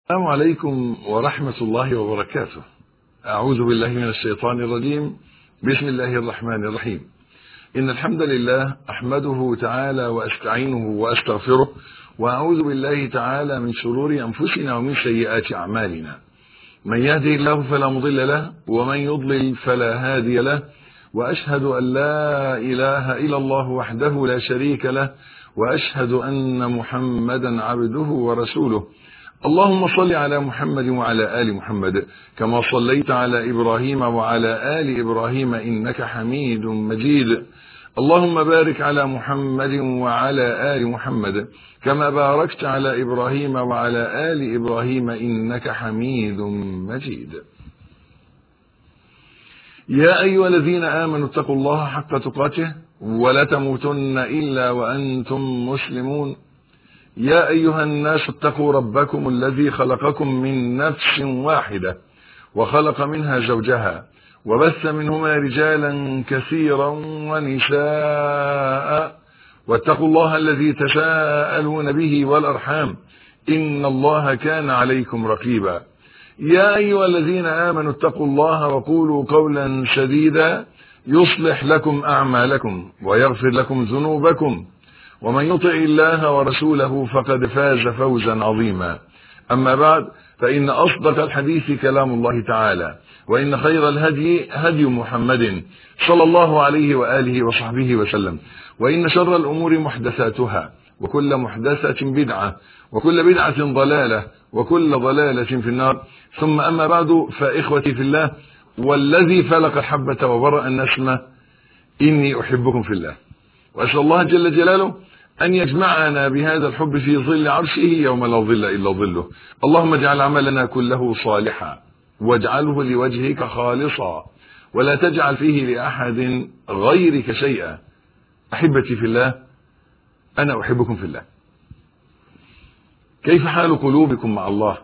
السلام عليكم ورحمة الله وبركاته أعوذ بالله من الشيطان الرجيم بسم الله الرحمن الرحيم إن الحمد لله أحمده تعالى وأستعينه وأستغفره وأعوذ بالله تعالى من شرور أنفسنا ومن سيئات أعمالنا من يهدي الله فلا مضل له ومن يضلل فلا هادي له وأشهد أن لا إله إلا الله وحده لا شريك له وأشهد أن محمدا عبده ورسوله اللهم صل على محمد وعلى آل محمد كما صليت على إبراهيم وعلى آل إبراهيم إنك حميد مجيد اللهم بارك على محمد وعلى آل محمد كما باركت على إبراهيم وعلى آل إبراهيم إنك حميد مجيد يا أيها الذين آمنوا اتقوا الله حق تقاته ولا تموتن إلا وأنتم مسلمون يا أيها الناس اتقوا ربكم الذي خلقكم من نفس واحدة وخلق منها زوجها وبث منهما رجالا كثيرا ونساء واتقوا الله الذي تساءلون به والأرحام إن الله كان عليكم رقيبا يا أيها الذين آمنوا اتقوا الله وقولوا قولا سديدا يصلح لكم أعمالكم ويغفر لكم ذنوبكم ومن يطع الله ورسوله فقد فاز فوزا عظيما أما بعد فإن أصدق الحديث كلام الله تعالى وإن خير الهدي هدي محمد صلى الله عليه وآله وصحبه وسلم وإن شر الأمور محدثاتها وكل محدثة بدعة وكل بدعة ضلالة وكل ضلالة في النار ثم أما بعد فإخوتي في الله والذي فلق الحبة وبرأ النسمة إني أحبكم في الله وأسأل الله جل جلاله أن يجمعنا بهذا الحب في ظل عرشه يوم لا ظل إلا ظله اللهم اجعل عملنا كله صالحا واجعله لوجهك خالصا ولا تجعل فيه لأحد غيرك شيئا أحبتي في الله أنا أحبكم في الله كيف حال قلوبكم مع الله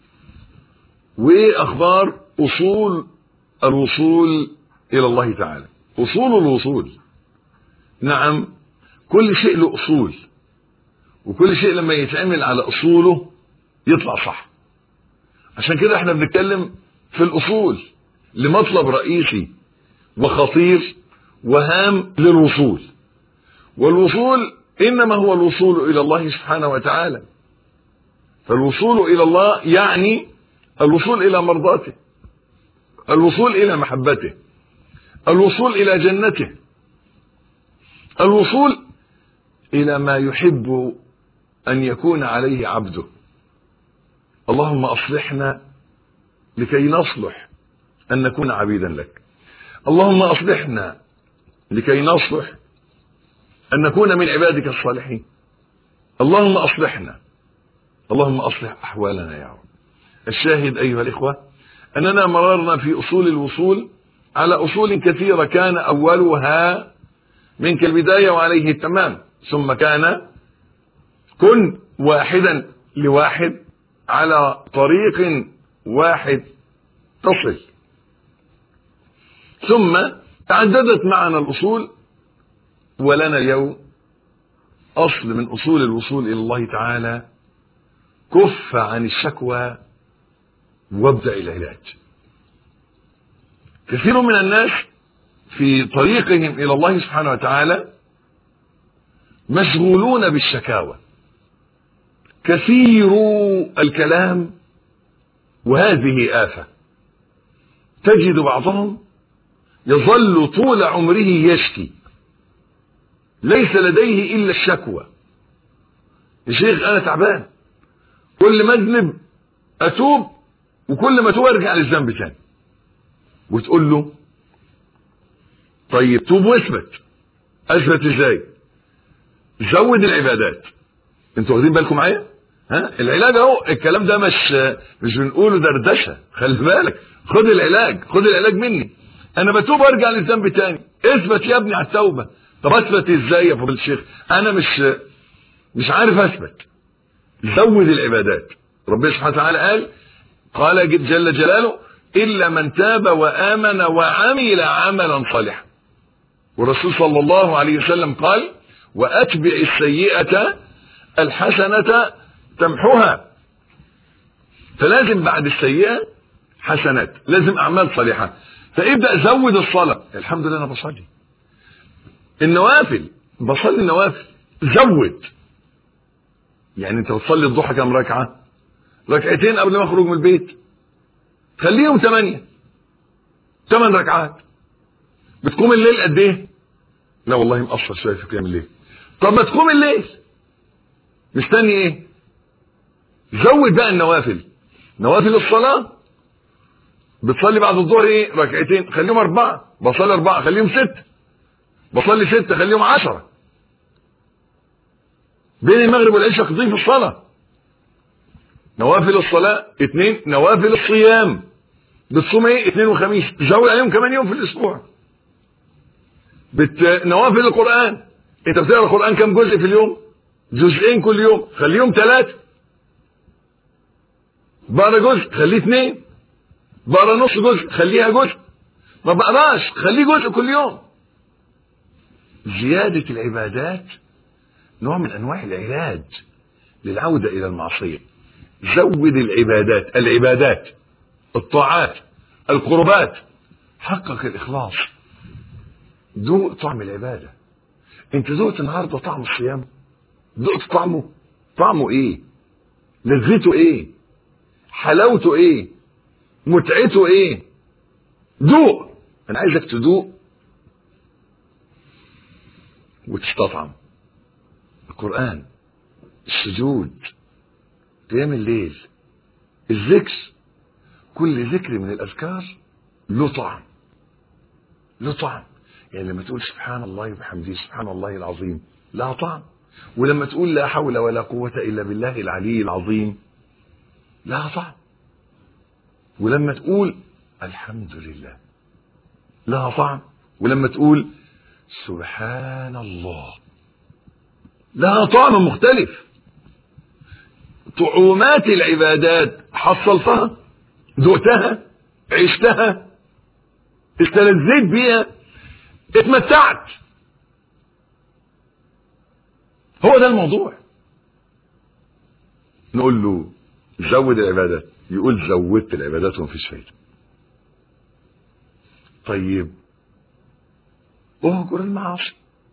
وإيه أخبار أصول الوصول إلى الله تعالى أصول الوصول نعم كل شيء له أصول وكل شيء لما يتعمل على أصوله يطلع صح عشان كده احنا بنتكلم في الأصول لمطلب رئيسي وخطير وهام للوصول والوصول إنما هو الوصول إلى الله سبحانه وتعالى فالوصول إلى الله يعني الوصول إلى مرضاته الوصول إلى محبته الوصول إلى جنته الوصول إلى ما يحب أن يكون عليه عبده اللهم أصلحنا لكي نصلح أن نكون عبيدا لك اللهم أصلحنا لكي نصلح أن نكون من عبادك الصالحين اللهم أصلحنا اللهم أصلح أحوالنا يا رب الشاهد أيها الإخوة أننا مررنا في أصول الوصول على أصول كثيرة كان أولها منك البداية وعليه التمام ثم كان كن واحدا لواحد على طريق واحد تصل ثم تعددت معنا الأصول ولنا اليوم أصل من أصول الوصول إلى الله تعالى كف عن الشكوى وابدأ العلاج كثير من الناس في طريقهم إلى الله سبحانه وتعالى مشغولون بالشكاوى كثير الكلام وهذه آفة تجد بعضهم يظل طول عمره يشكي ليس لديه إلا الشكوى يا شيخ أنا تعبان كل ما أذنب أتوب وكل ما أتوب أرجع للذنب تاني وتقول له طيب توب واثبت اثبت ازاي زود العبادات انتوا واخدين بالكم معايا ها العلاج اهو الكلام ده مش مش بنقوله دردشه خلي بالك خد العلاج خد العلاج مني انا بتوب وارجع للذنب تاني اثبت يا ابني على التوبه طب اثبت ازاي يا فضيله الشيخ انا مش مش عارف اثبت زود العبادات ربنا سبحانه وتعالى قال قال جل جلاله الا من تاب وامن وعمل عملا صالحا والرسول صلى الله عليه وسلم قال واتبع السيئه الحسنه تمحها فلازم بعد السيئة حسنات لازم أعمال صالحة فابدأ زود الصلاة الحمد لله أنا بصلي النوافل بصلي النوافل زود يعني انت بتصلي الضحى كام ركعة ركعتين قبل ما اخرج من البيت خليهم ثمانية ثمان ركعات بتقوم الليل قد ايه لا والله مقصر شويه في قيام الليل طب ما تقوم الليل مستني ايه زود بقى النوافل نوافل الصلاة بتصلي بعد الظهر ايه ركعتين خليهم اربعة بصلي اربعة خليهم ستة بصلي ستة خليهم عشرة بين المغرب والعشاء تضيف الصلاة نوافل الصلاة اتنين نوافل الصيام بتصوم ايه اتنين وخميس زود عليهم كمان يوم في الاسبوع بت... نوافل القرآن انت بتقرا القرآن كم جزء في اليوم جزئين كل يوم خليهم ثلاثة بقرا جزء خليه اثنين بقرا نص جزء خليها جزء ما بقراش خليه جزء كل يوم زيادة العبادات نوع من انواع العلاج للعودة الى المعصية زود العبادات العبادات الطاعات القربات حقق الاخلاص ذوق طعم العبادة انت ذوقت النهاردة طعم الصيام ذوقت طعمه طعمه ايه لذته ايه حلاوته ايه متعته ايه ذوق انا عايزك تذوق وتستطعم القرآن السجود قيام الليل الذكر كل ذكر من الأذكار له طعم له طعم يعني لما تقول سبحان الله وبحمده سبحان الله العظيم لها طعم ولما تقول لا حول ولا قوة إلا بالله العلي العظيم لها طعم ولما تقول الحمد لله لها طعم ولما تقول سبحان الله لها طعم مختلف طعومات العبادات حصلتها ذقتها عشتها استلذيت بيها اتمتعت هو ده الموضوع نقول له زود العبادات يقول زودت العبادات ومفيش فايده طيب اهجر المعاصي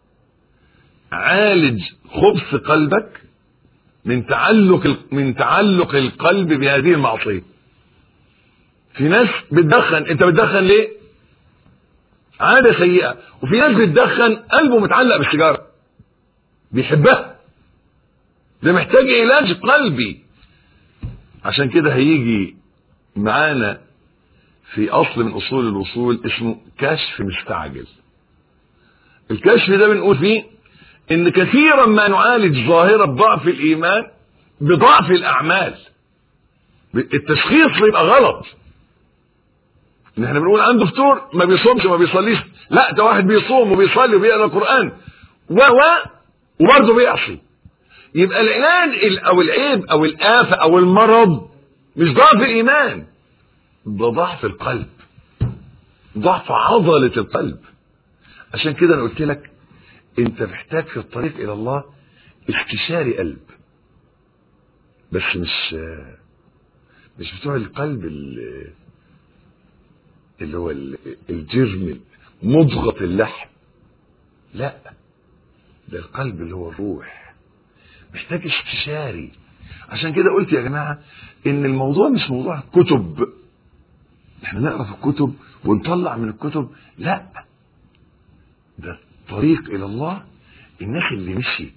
عالج خبث قلبك من تعلق من تعلق القلب بهذه المعصيه في ناس بتدخن انت بتدخن ليه عاده سيئه وفي ناس بتدخن قلبه متعلق بالسيجاره بيحبها ده محتاج علاج قلبي عشان كده هيجي معانا في اصل من اصول الوصول اسمه كشف مستعجل الكشف ده بنقول فيه ان كثيرا ما نعالج ظاهرة ضعف الايمان بضعف الاعمال التشخيص بيبقى غلط ان احنا بنقول عنده فطور ما بيصومش ما بيصليش لا ده واحد بيصوم وبيصلي وبيقرا القران و و وبرضه بيعصي يبقى العلاج او العيب او الافه او المرض مش ضعف الايمان ده ضعف القلب ضعف عضله القلب عشان كده انا قلت لك انت محتاج في الطريق الى الله استشاري قلب بس مش مش بتوع القلب اللي, اللي هو الجرم مضغة اللحم لا ده القلب اللي هو الروح محتاج استشاري عشان كده قلت يا جماعة ان الموضوع مش موضوع كتب احنا نقرا في الكتب ونطلع من الكتب لا ده طريق الى الله الناس اللي مشيت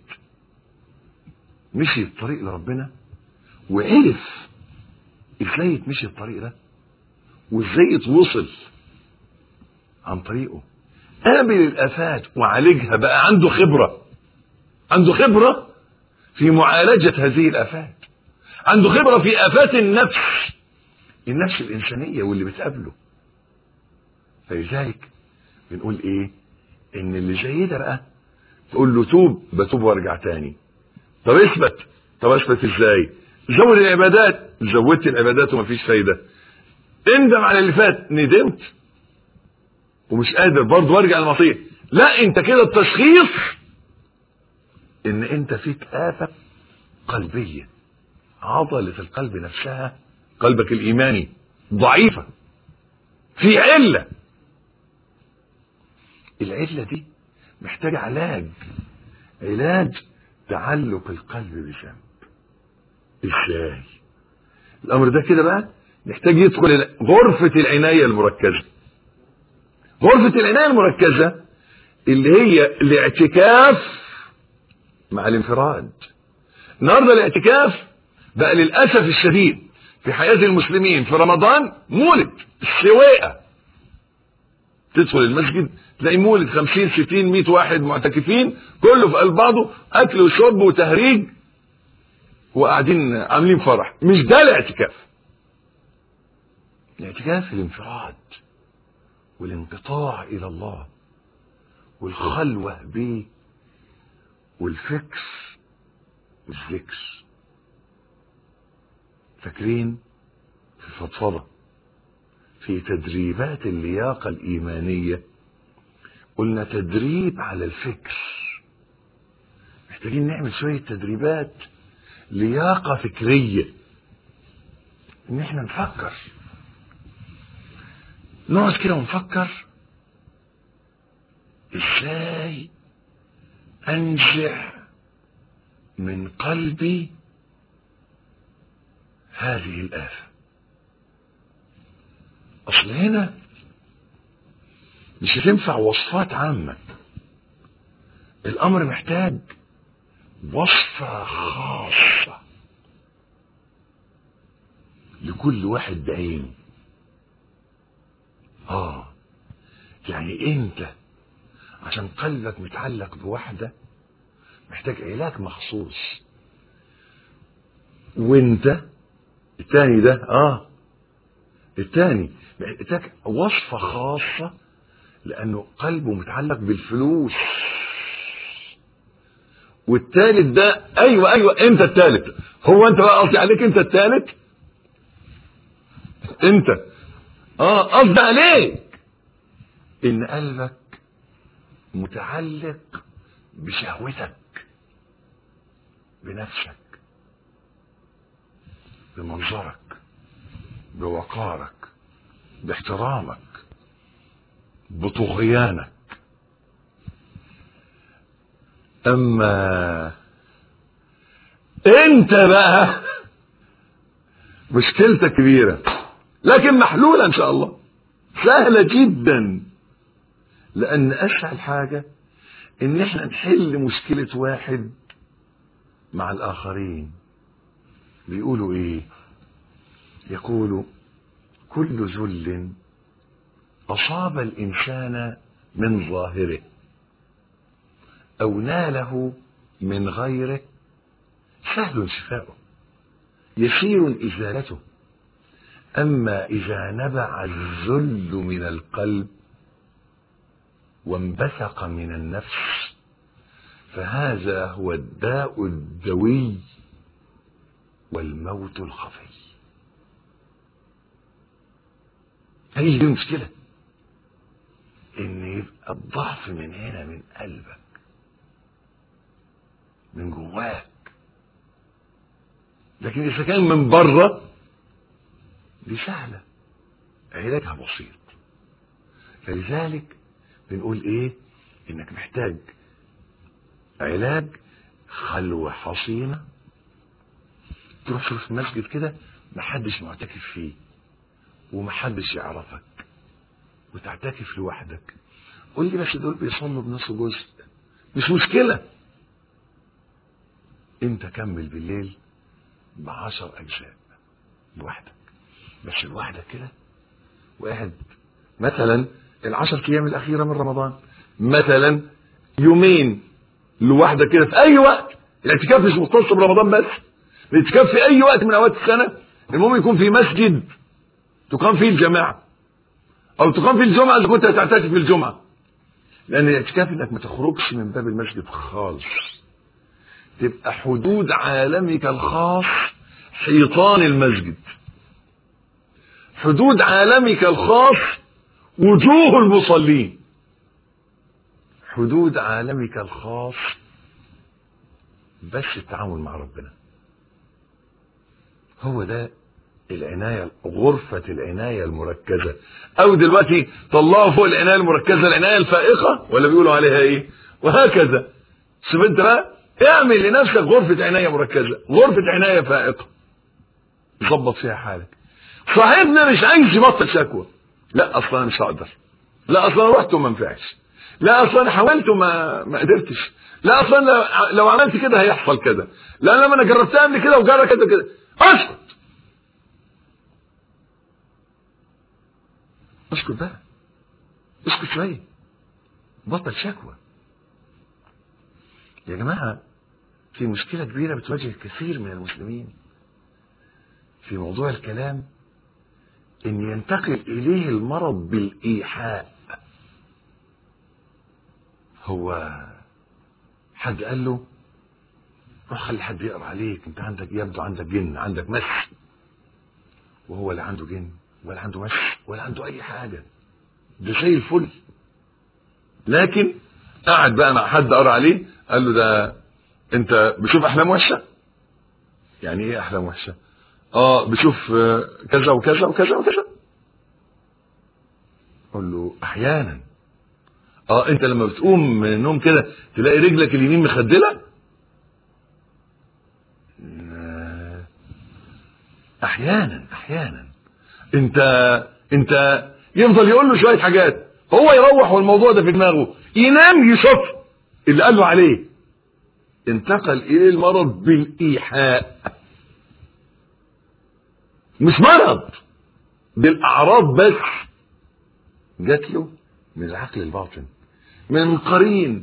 مشي الطريق لربنا وعرف ازاي يتمشي الطريق ده وازاي يتوصل عن طريقه قابل الافات وعالجها بقى عنده خبره عنده خبره في معالجه هذه الافات عنده خبره في افات النفس النفس الانسانيه واللي بتقابله فلذلك بنقول ايه ان اللي زي ده بقى تقول له توب بتوب وارجع تاني طب اثبت طب اثبت ازاي زود العبادات زودت العبادات ومفيش فايده اندم على اللي فات ندمت ومش قادر برضه وارجع المصير لا انت كده التشخيص ان انت فيك آفة قلبية عضلة القلب نفسها قلبك الايماني ضعيفة في علة العلة دي محتاجة علاج علاج تعلق القلب بذنب ازاي الامر ده كده بقى محتاج يدخل غرفة العناية المركزة غرفة العناية المركزة اللي هي الاعتكاف مع الانفراد النهارده الاعتكاف بقى للاسف الشديد في حياة المسلمين في رمضان مولد السواقة تدخل المسجد تلاقي مولد 50 60 100 واحد معتكفين كله في قلب بعضه اكل وشرب وتهريج وقاعدين عاملين فرح مش ده الاعتكاف الاعتكاف الانفراد والانقطاع الى الله والخلوة به والفكر والذكر فاكرين في فضفضة في تدريبات اللياقة الإيمانية قلنا تدريب على الفكر محتاجين نعمل شوية تدريبات لياقة فكرية ان احنا نفكر نقعد كده ونفكر ازاي انزع من قلبي هذه الآفة أصل هنا مش هتنفع وصفات عامة الأمر محتاج وصفة خاصة لكل واحد بعينه آه يعني أنت عشان قلبك متعلق بواحدة محتاج علاج مخصوص وانت التاني ده اه التاني محتاج وصفة خاصة لأنه قلبه متعلق بالفلوس والتالت ده أيوة أيوة أنت التالت هو أنت بقى قصدي عليك أنت التالت أنت اه قصدي عليك إن قلبك متعلق بشهوتك بنفسك بمنظرك بوقارك باحترامك بطغيانك اما انت بقى مشكلتك كبيرة لكن محلولة ان شاء الله سهلة جدا لان اسهل حاجة ان احنا نحل مشكلة واحد مع الاخرين بيقولوا ايه يقول كل ذل اصاب الانسان من ظاهره او ناله من غيره سهل شفاؤه يسير ازالته اما اذا نبع الذل من القلب وانبثق من النفس فهذا هو الداء الدوي والموت الخفي هي دي المشكلة ان يبقى الضعف من هنا من قلبك من جواك لكن اذا كان من بره دي سهلة علاجها بسيط فلذلك بنقول ايه انك محتاج علاج خلوة حصينة تروح في مسجد كده محدش معتكف فيه ومحدش يعرفك وتعتكف لوحدك قول لي بس دول بيصلوا بنص جزء مش مشكلة انت كمل بالليل بعشر اجزاء لوحدك بس لوحدك كده وقاعد مثلا العشر ايام الاخيره من رمضان مثلا يومين لوحدك كده في اي وقت الاعتكاف مش مختص برمضان بس الاعتكاف في اي وقت من اوقات السنه المهم يكون في مسجد تقام فيه الجماعه او تقام فيه الجمعه اذا كنت هتعتكف في الجمعه لان الاعتكاف انك ما تخرجش من باب المسجد خالص تبقى حدود عالمك الخاص حيطان المسجد حدود عالمك الخاص وجوه المصلين حدود عالمك الخاص بس التعامل مع ربنا هو ده العناية غرفة العناية المركزة او دلوقتي طلعوا فوق العناية المركزة العناية الفائقة ولا بيقولوا عليها ايه وهكذا شوف انت بقى اعمل لنفسك غرفة عناية مركزة غرفة عناية فائقة ظبط فيها حالك صاحبنا مش عايز يبطل شكوى لا اصلا انا مش هقدر لا اصلا رحت وما نفعش لا اصلا حاولت وما ما قدرتش لا اصلا لو- لو عملت كده هيحصل كذا لا لما انا جربتها قبل كده وجرب كده كده اسكت اسكت بقى اسكت شويه بطل شكوى يا جماعه في مشكله كبيره بتواجه كثير من المسلمين في موضوع الكلام ان ينتقل اليه المرض بالايحاء هو حد قال له روح خلي حد يقرا عليك انت عندك يبدو عندك جن عندك مس وهو لا عنده جن ولا عنده مس ولا عنده اي حاجه ده زي الفل لكن قعد بقى مع حد قرا عليه قال له ده انت بتشوف احلام وحشه يعني ايه احلام وحشه اه بشوف آه، كذا وكذا وكذا وكذا قول له احيانا اه انت لما بتقوم من النوم كده تلاقي رجلك اليمين مخدله آه، احيانا احيانا انت انت يفضل يقول له شويه حاجات هو يروح والموضوع ده في دماغه ينام يشوف اللي قال له عليه انتقل اليه المرض بالايحاء مش مرض بالاعراض بس جات له من العقل الباطن من قرين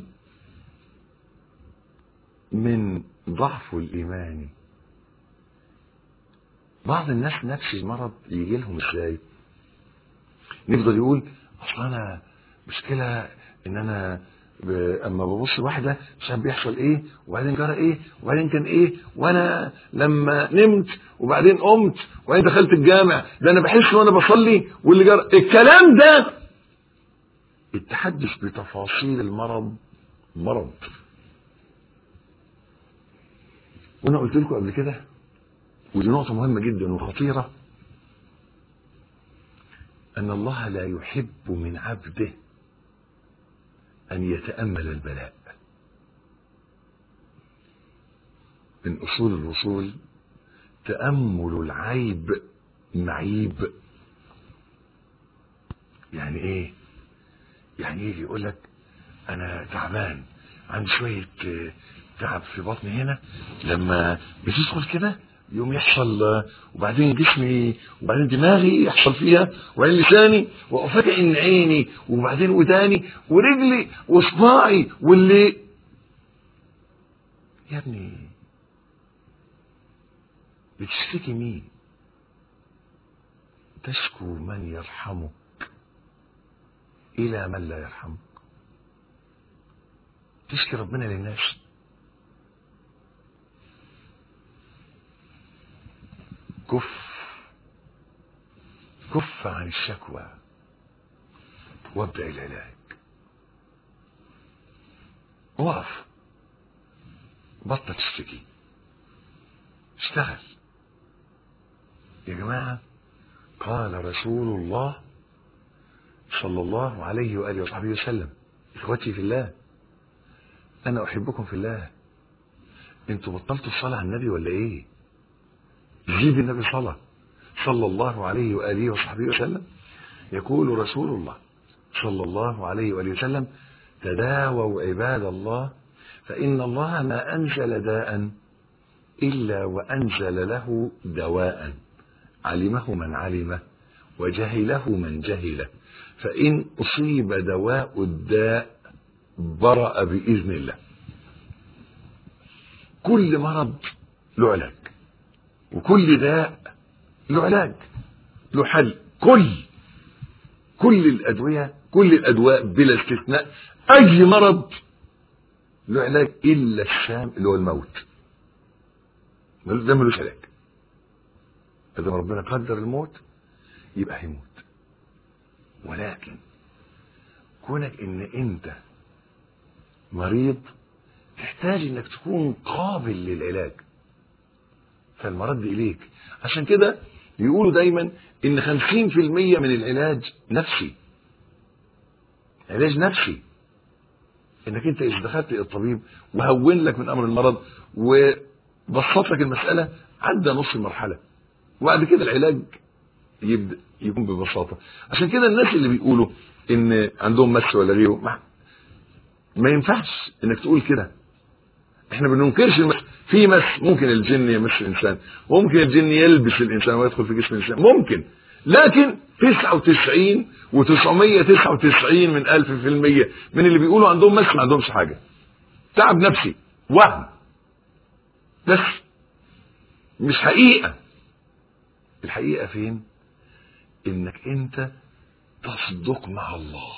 من ضعفه الايماني بعض الناس نفس المرض يجي لهم ازاي نفضل يقول اصل انا مشكله ان انا ب... اما ببص واحده مش عارف بيحصل ايه وبعدين جرى ايه وبعدين كان ايه وانا لما نمت وبعدين قمت وبعدين دخلت الجامع ده انا بحس وانا بصلي واللي جرى الكلام ده التحدث بتفاصيل المرض مرض وانا قلت لكم قبل كده ودي نقطة مهمة جدا وخطيرة أن الله لا يحب من عبده أن يتأمل البلاء من أصول الوصول تأمل العيب معيب يعني إيه؟ يعني يجي يقول لك أنا تعبان عندي شوية آه، تعب في بطني هنا لما بتدخل كده يوم يحصل آه، وبعدين جسمي وبعدين دماغي يحصل فيها وبعدين لساني وافاجئ ان عيني وبعدين وداني ورجلي وصباعي واللي يا ابني بتشتكي مين تشكو من يرحمك الى من لا يرحمك تشكي ربنا للناس كف كف عن الشكوى وابدأ العلاج وقف بطل تشتكي اشتغل يا جماعة قال رسول الله صلى الله عليه وآله وصحبه وسلم إخوتي في الله أنا أحبكم في الله أنتوا بطلتوا الصلاة على النبي ولا إيه؟ جيب النبي صلاة صلى الله عليه وآله وصحبه وسلم يقول رسول الله صلى الله عليه وآله وسلم تداووا عباد الله فإن الله ما أنزل داء إلا وأنزل له دواء علمه من علمه وجهله من جهله فإن أصيب دواء الداء برأ بإذن الله كل مرض له علاج وكل داء له علاج له حل كل كل الأدوية كل الأدواء بلا استثناء أي مرض له علاج إلا الشام اللي هو الموت ده ملوش علاج إذا ربنا قدر الموت يبقى هيموت ولكن كونك إن أنت مريض تحتاج إنك تكون قابل للعلاج فالمرد إليك عشان كده يقولوا دايما ان 50% من العلاج نفسي علاج نفسي انك انت اذا دخلت الطبيب وهون لك من امر المرض وبسط لك المساله عدى نص المرحله وبعد كده العلاج يبدا يكون ببساطه عشان كده الناس اللي بيقولوا ان عندهم مس ولا غيره ما, ما ينفعش انك تقول كده احنا بننكرش المس في مس ممكن الجن يمس الانسان وممكن الجن يلبس الانسان ويدخل في جسم الانسان ممكن لكن 99 و999 من ألف في المية من اللي بيقولوا عندهم مس ما عندهمش حاجة تعب نفسي وهم بس مش حقيقة الحقيقة فين انك انت تصدق مع الله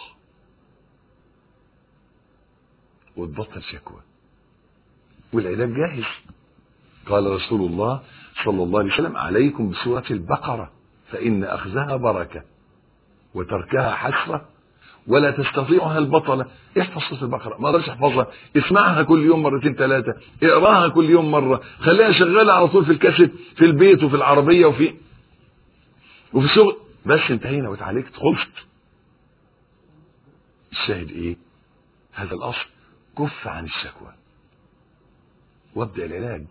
وتبطل شكوى والعلاج جاهز قال رسول الله صلى الله عليه وسلم عليكم بسورة البقرة فإن أخذها بركة وتركها حسرة ولا تستطيعها البطلة احفظ سورة البقرة ما قدرش احفظها اسمعها كل يوم مرتين ثلاثة اقراها كل يوم مرة خليها شغالة على طول في الكاسيت في البيت وفي العربية وفي وفي الشغل بس انتهينا واتعالجت خلصت الشاهد ايه هذا الاصل كف عن الشكوى وابدأ العلاج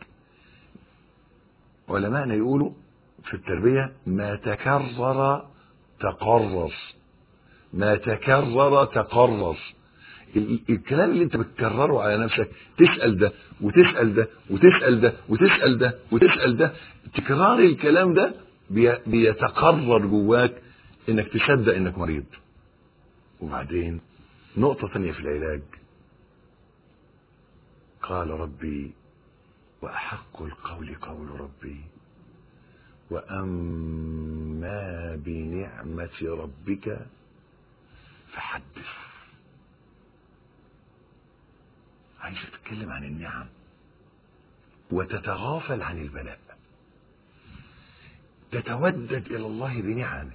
علماءنا يقولوا في التربية ما تكرر تقرر ما تكرر تقرر الكلام اللي انت بتكرره على نفسك تسأل ده وتسأل ده وتسأل ده وتسأل ده وتسأل ده تكرار الكلام ده بيتقرر جواك انك تصدق انك مريض وبعدين نقطة ثانية في العلاج قال ربي وأحق القول قول ربي وأما بنعمة ربك فحدث عايز تتكلم عن النعم وتتغافل عن البلاء تتودد إلى الله بنعمه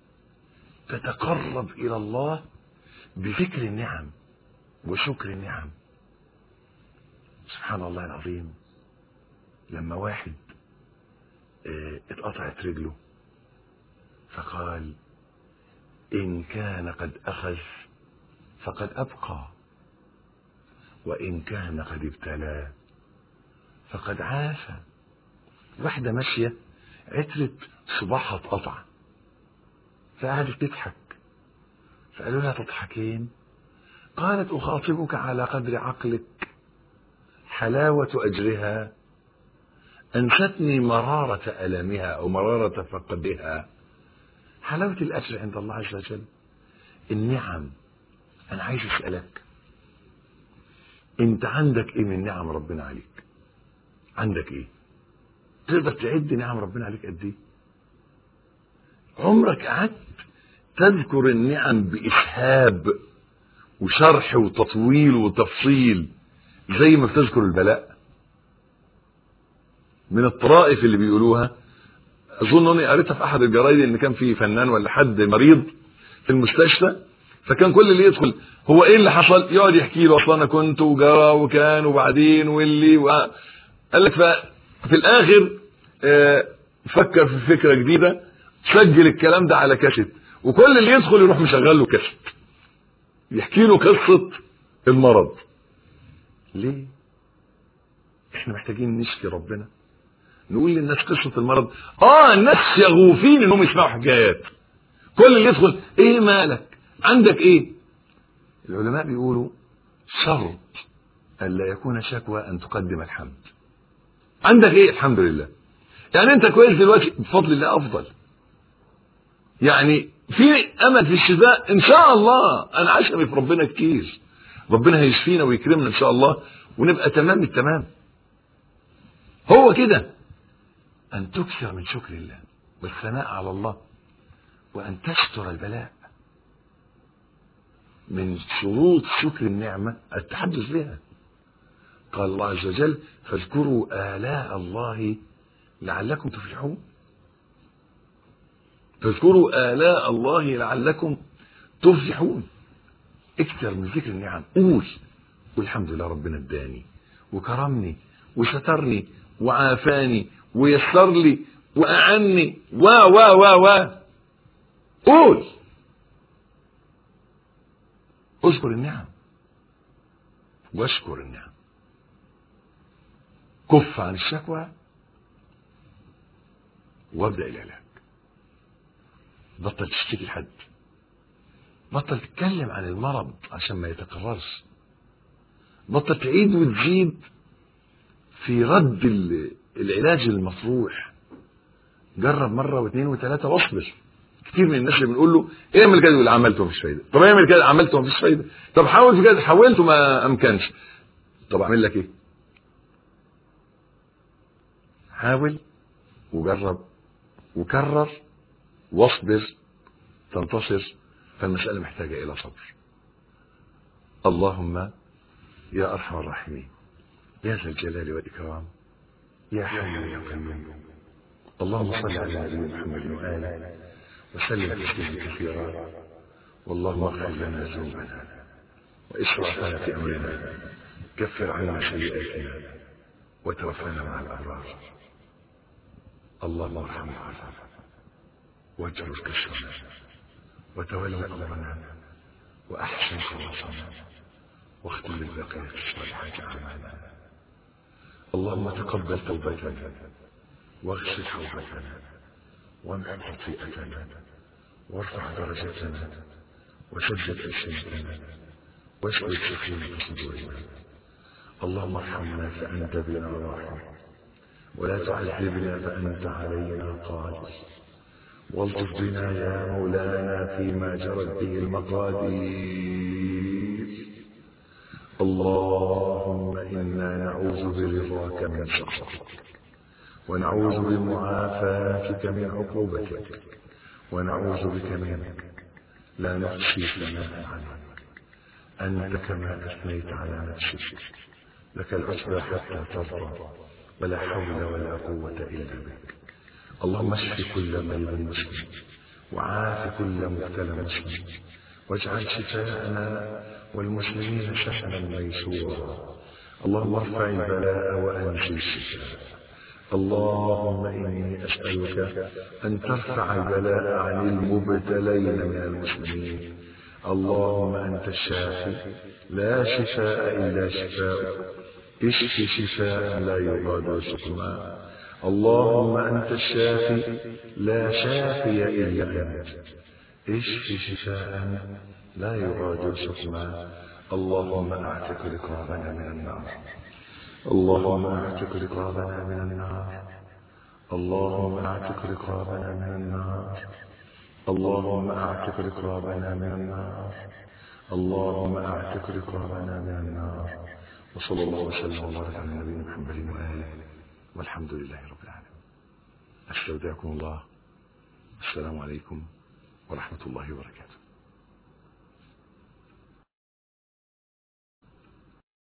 تتقرب إلى الله بذكر النعم وشكر النعم سبحان الله العظيم لما واحد اه اتقطعت رجله فقال إن كان قد أخذ فقد أبقى وإن كان قد ابتلى فقد عافى واحدة ماشية عترت صباحها اتقطع فقعدت تضحك فقالوا لها تضحكين قالت أخاطبك على قدر عقلك حلاوة أجرها أنستني مرارة ألمها أو مرارة فقدها حلاوة الأجر عند الله عز وجل النعم أنا عايز أسألك أنت عندك إيه من نعم ربنا عليك عندك إيه تقدر تعد نعم ربنا عليك قد إيه عمرك قعدت تذكر النعم بإسهاب وشرح وتطويل وتفصيل زي ما بتذكر البلاء من الطرائف اللي بيقولوها اظن اني قريتها في احد الجرايد ان كان في فنان ولا حد مريض في المستشفى فكان كل اللي يدخل هو ايه اللي حصل يقعد يحكي له اصل انا كنت وجرى وكان وبعدين واللي و... قال لك ففي الاخر آه فكر في فكره جديده سجل الكلام ده على كاسيت وكل اللي يدخل يروح مشغل له كاسيت يحكي له قصه المرض ليه احنا محتاجين نشكي ربنا نقول للناس قصة المرض اه الناس شغوفين انهم يسمعوا حكايات كل اللي يدخل ايه مالك عندك ايه العلماء بيقولوا شرط ألا يكون شكوى أن تقدم الحمد عندك ايه الحمد لله يعني انت كويس دلوقتي بفضل الله افضل يعني في امل في الشفاء ان شاء الله انا عشمي في ربنا كتير ربنا هيشفينا ويكرمنا ان شاء الله ونبقى تمام التمام هو كده أن تكثر من شكر الله والثناء على الله وأن تستر البلاء من شروط شكر النعمة التحدث بها قال الله عز وجل فاذكروا آلاء الله لعلكم تفلحون فاذكروا آلاء الله لعلكم تفلحون اكثر من ذكر النعم قول والحمد لله ربنا اداني وكرمني وسترني وعافاني ويسر لي وأعني و و و و قول اذكر النعم واشكر النعم كف عن الشكوى وابدأ العلاج بطل تشتكي لحد بطل تتكلم عن المرض عشان ما يتكررش بطل تعيد وتزيد في رد العلاج المطروح جرب مرة واثنين وثلاثة واصبر كتير من الناس اللي بنقول له اعمل كده اللي عملته مفيش فايدة طب اعمل كده عملته مفيش فايدة طب حاول في كده حاولته ما امكنش طب اعمل لك ايه حاول وجرب وكرر واصبر تنتصر فالمسألة محتاجة إلى صبر اللهم يا أرحم الراحمين يا ذا الجلال والإكرام يا حي يا قيوم اللهم صل على نبينا محمد وآله وسلم تسليما كثيرا واللهم اغفر لنا ذنوبنا وإسرافنا في أمرنا كفر عنا سيئاتنا وتوفنا مع الأبرار اللهم ارحمنا واجعل كسرنا وتولى امرنا واحسن خلاصنا واختم بالبقيه الصالحات اعمالنا اللهم تقبل توبتنا واغسل حوبتنا وامحو خطيئتنا وارفع درجتنا وسدد السنتنا واسال سكينه صدورنا اللهم ارحمنا فانت بنا راحم ولا تعذبنا فأنت علينا قادر والطف بنا يا مولانا فيما جرت به المقادير اللهم إنا نعوذ برضاك من سخطك ونعوذ بمعافاتك من عقوبتك ونعوذ بك منك لا نحصي ثناء عليك أنت كما أثنيت على نفسك لك العتبى حتى ترضى ولا حول ولا قوة إلا بك اللهم اشف كل مريض مسلم وعاف كل مبتلى مسلم واجعل شفاءنا والمسلمين سهلا ميسورا اللهم ارفع البلاء وانزل الشفاء اللهم اني اسالك ان ترفع البلاء عن المبتلين من المسلمين اللهم انت الشافي لا شفاء الا شفاؤك اشف شفاء لا يغادر سقما اللهم انت الشافي لا شافي الا انت اشف شفاء لا يغادر سقما اللهم اعتق رقابنا من النار اللهم اعتق رقابنا من النار اللهم اعتق رقابنا من النار اللهم اعتق رقابنا من النار اللهم اعتق رقابنا من النار وصلى الله وسلم وبارك على نبينا محمد واله والحمد لله رب العالمين استودعكم الله السلام عليكم ورحمه الله وبركاته